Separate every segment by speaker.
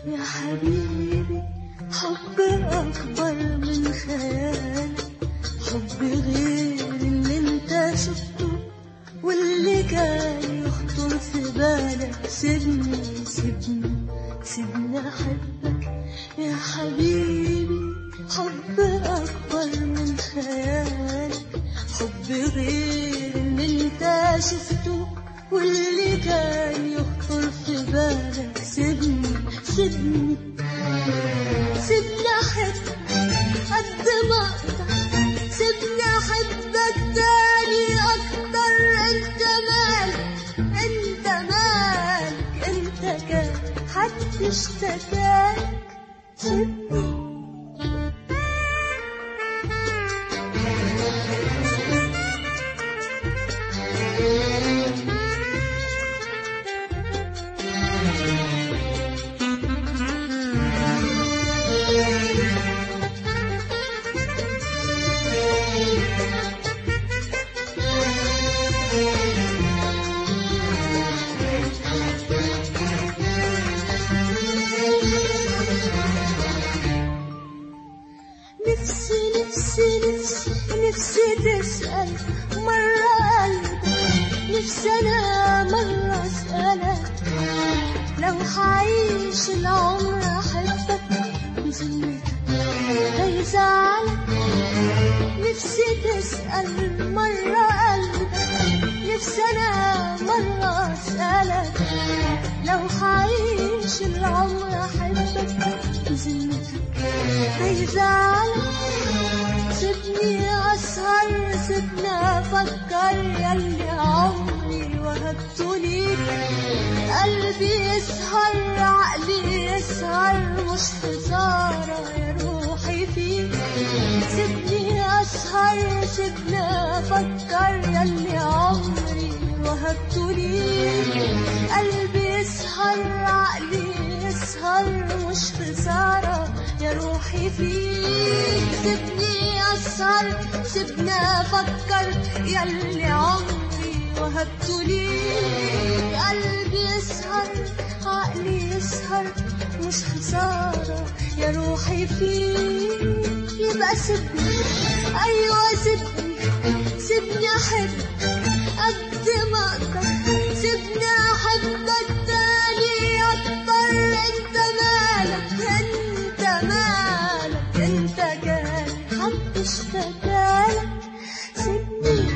Speaker 1: يا حبيبي حب أكبر من خيالك حب غير اللي انت شفته واللي كان يخطر في بالك سيبني سيبني سيبني أحبك يا حبيبي حب أكبر من خيالك حب غير اللي انت شفته واللي كان يخطر في بالك سيبني سيبني سيبني أحبك قد ما أقدر سيبني أحبك تاني أكتر أنت مالك أنت مالك أنت كان حد اشتكاك سيبني نفسي نفسي نفسي نفسي تسأل مرة قلبك نفسي أنا مرة أسألك لو حعيش العمر أحبك بذمتك هيزعلك نفسي تسأل مرة قلبك نفسي أنا مرة أسألك لو حعيش العمر أحبك بذمتك هيزعلك سيبني أسهر سيبني أفكر ياللي عمري وهبته ليك قلبي يسهر عقلي يسهر مش خسارة يا روحي فيك سيبني أسهر سيبني أفكر ياللي عمري وهبته ليك قلبي يسهر عقلي يسهر مش خسارة يا روحي فيك سيبني أسهر سيبني أفكر ياللي عمري وهبته ليك قلبي يسهر عقلي يسهر مش خسارة يا روحي فيك يبقى سيبني أيوة سيبني سيبني أحب قد ما أقدر سيبني أحبك تاني أكتر أنت مالك أنت مالك أنت كان حد اشتكالك سيبني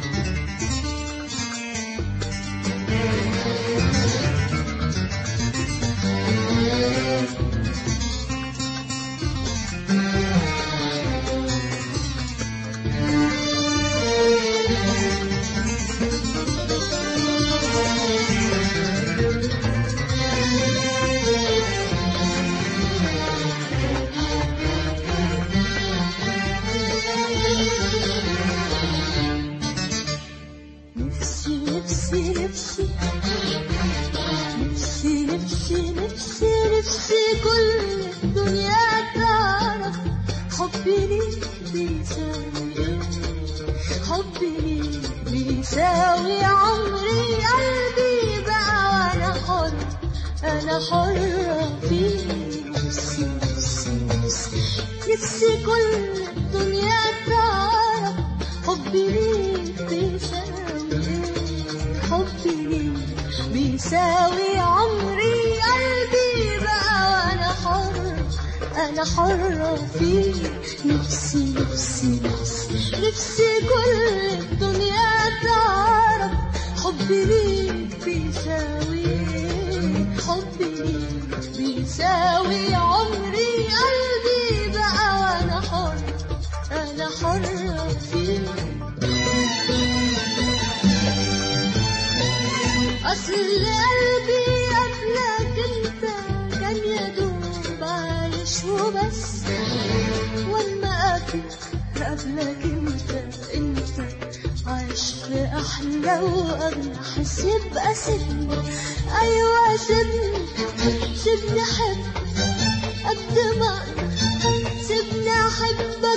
Speaker 1: نفسي نفسي نفسي نفسي نفسي نفسي نفسي كل الدنيا تعرف حبي ليك بيساوي ايه حبي ليك بيساوي عمري قلبي بقى وانا حر انا حرة فيك نفسي نفسي نفسي نفسي كل الدنيا تعرف حبي ليك بيساوي ايه حبي ليك بيساوي عمري قلبي بقى وانا حر انا حرة فيك نفسي نفسي نفسي نفسي كل الدنيا تعرف حبي ليك بيساوي ايه حبي ليك بيساوي عمري قلبي بقى وانا حر انا حرة فيك أصل قلبي قبلك انت كان يدوب عايش وبس واما قبلك قبلك انت انت عايش في احلى واغلى حس يبقى سيبني ايوه سيبني سيبني احب قد ما أقدر. سيبني احبك